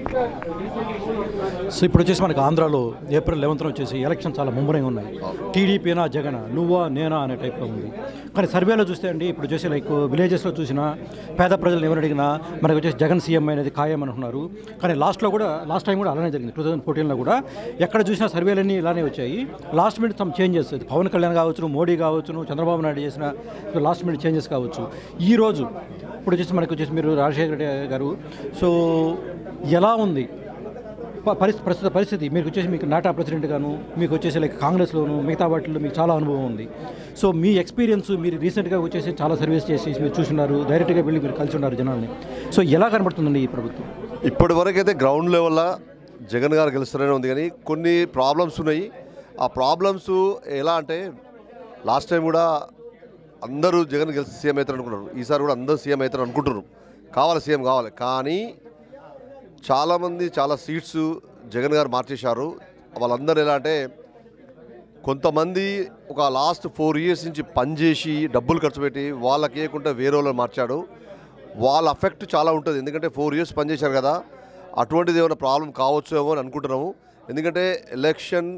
So ఇప్పుడు వచ్చేసి మనకి ఆంధ్రాలో ఏప్రిల్ లెవెన్త్న వచ్చేసి ఎలక్షన్ చాలా ముమ్మరంగా ఉన్నాయి టీడీపీనా జగన్ నువ్వా నేనా అనే టైప్లో ఉంది కానీ సర్వేలో చూస్తే అండి ఇప్పుడు వచ్చేసి లైక్ విలేజెస్లో చూసినా పేద ప్రజలు ఎవరు అడిగినా మనకు వచ్చేసి జగన్ సీఎం అనేది ఖాయం అంటున్నారు కానీ లాస్ట్లో కూడా లాస్ట్ టైం కూడా అలానే జరిగింది టూ థౌసండ్ ఫోర్టీన్లో కూడా ఎక్కడ చూసినా సర్వేలన్నీ ఇలానే వచ్చాయి last minute some changes Pawan Kalyan కావచ్చు మోడీ కావచ్చు చంద్రబాబు నాయుడు చేసిన లాస్ట్ మినిట్ చేంజెస్ కావచ్చు ఈ రోజు ఇప్పుడు వచ్చేసి మనకు వచ్చేసి మీరు రాజశేఖర రెడ్డి గారు సో ఎలా ఉంది ప- పరిస్థితి ప్రస్తుత పరిస్థితి మీకు వచ్చేసి మీకు నాటా ప్రెసిడెంట్ గాను మీకు వచ్చేసి లైక్ కాంగ్రెస్లోను మిగతా వాటిల్లో మీకు చాలా అనుభవం ఉంది సో మీ ఎక్స్పీరియన్స్ మీరు రీసెంట్గా వచ్చేసి చాలా సర్వీస్ చేసి మీరు చూస్తున్నారు డైరెక్ట్గా వెళ్ళి మీరు కలిసి ఉన్నారు జనాల్ని సో ఎలా కనబడుతుందండి ఈ ప్రభుత్వం ఇప్పటి వరకు అయితే గ్రౌండ్ లెవెల్లో జగన్ గారు గెలుస్తారనే ఉంది కానీ కొన్ని ప్రాబ్లమ్స్ ఉన్నాయి ఆ ప్రాబ్లమ్స్ ఎలా అంటే లాస్ట్ టైం కూడా అందరూ జగన్ గెలిచి సీఎం అవుతారు అనుకున్నారు ఈసారి కూడా అందరూ సీఎం అవుతారు అనుకుంటున్నారు కావాలి సీఎం కావాలి కానీ చాలామంది చాలా సీట్స్ జగన్ గారు మార్చేశారు వాళ్ళందరూ ఎలా అంటే కొంతమంది ఒక లాస్ట్ ఫోర్ ఇయర్స్ నుంచి పనిచేసి డబ్బులు ఖర్చు పెట్టి వాళ్ళకి వేయకుండా వేరే వాళ్ళని మార్చాడు వాళ్ళ అఫెక్ట్ చాలా ఉంటుంది ఎందుకంటే ఫోర్ ఇయర్స్ పనిచేశారు కదా అటువంటిది ఏమైనా ప్రాబ్లం కావచ్చు ఏమో అని అనుకుంటున్నాము ఎందుకంటే election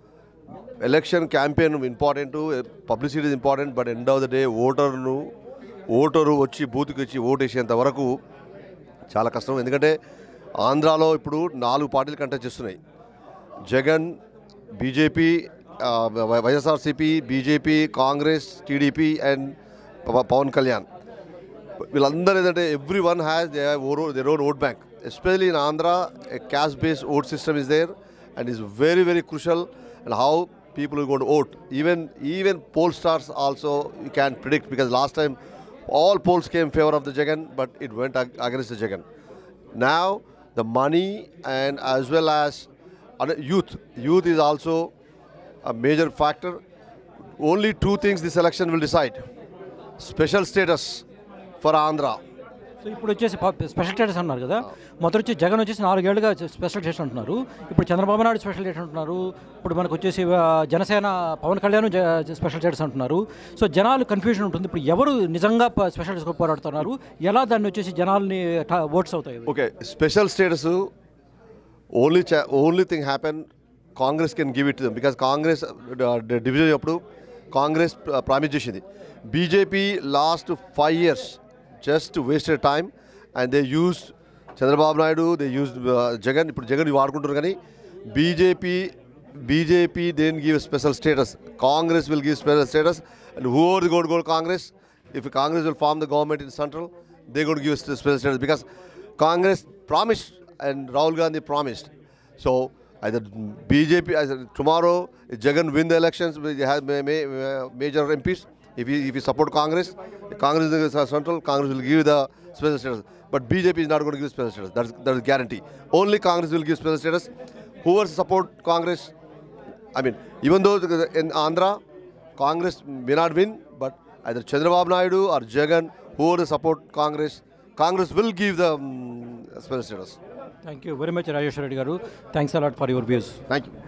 election campaign important publicity is important but end of the day ఓటర్ను ఓటరు వచ్చి బూత్కి వచ్చి ఓటు వేసేంత వరకు చాలా కష్టం ఎందుకంటే ఆంధ్రాలో ఇప్పుడు నాలుగు పార్టీలు కంటెస్ట్ చేస్తున్నాయి జగన్ బీజేపీ ఆ, వై- YSRCP BJP Congress TDP and ప- పవన్ కళ్యాణ్ వీళ్ళందరూ ఏంటంటే every one has their own vote bank especially in Andhra cash based vote system is there and is very very crucial and how people gonna vote even even pollsters also you can predict because last time all polls came favour of the Jagan but it went against the Jagan now the money and as well as other youth youth is also a major factor only two things this election will decide special status for andhra so ఇప్పుడు వచ్చేసి ప- special status అన్నారు కదా మొదటి వచ్చి జగన్ వచ్చేసి నాలుగేళ్లుగా special status అంటున్నారు ఇప్పుడు చంద్రబాబు నాయుడు స్పెషల్ స్టేటస్ అంటున్నారు ఇప్పుడు మనకు వచ్చేసి ఆ, జనసేన పవన్ కళ్యాణ్ జ- స్పెషల్ స్టేటస్ అంటున్నారు సో జనాలు కన్ఫ్యూజన్ ఉంటుంది ఇప్పుడు ఎవరు నిజంగా ప- స్పెషల్ స్టేటస్ పోరాడుతున్నారు ఎలా దాన్ని వచ్చేసి జనాల్ని ట- ఓట్స్ అవుతాయి okay special status only cha- only thing happen Congress can give it to them because Congress division అప్పుడు కాంగ్రెస్ ప్రామిస్ చేసింది BJP last five years just wasted time and they use Chandrababu Naidu they use Jagan ఇప్పుడు జగన్ వాడుకుంటారు కానీ BJP BJP then give special status Congress will give special status and whoever the god god Congress if Congress will form the government in central, they're going to give us the special status because Congress promised and Rahul Gandhi promised. So either BJP as tomorrow if Jagan win the elections, we have ma- ma- ma- major MPs. If you if you support Congress, Congress is the central, Congress will give the special status. But BJP is not going to give special status. That's that is guarantee. Only Congress will give special status. Whoever support Congress, I mean, even though the- in Andhra, Congress may not win, but either Chandrababu Naidu or Jagan, whoever support Congress, Congress will give the um, special status. Thank you very much Rajeshwara Reddy garu thanks a lot for your views Thank you.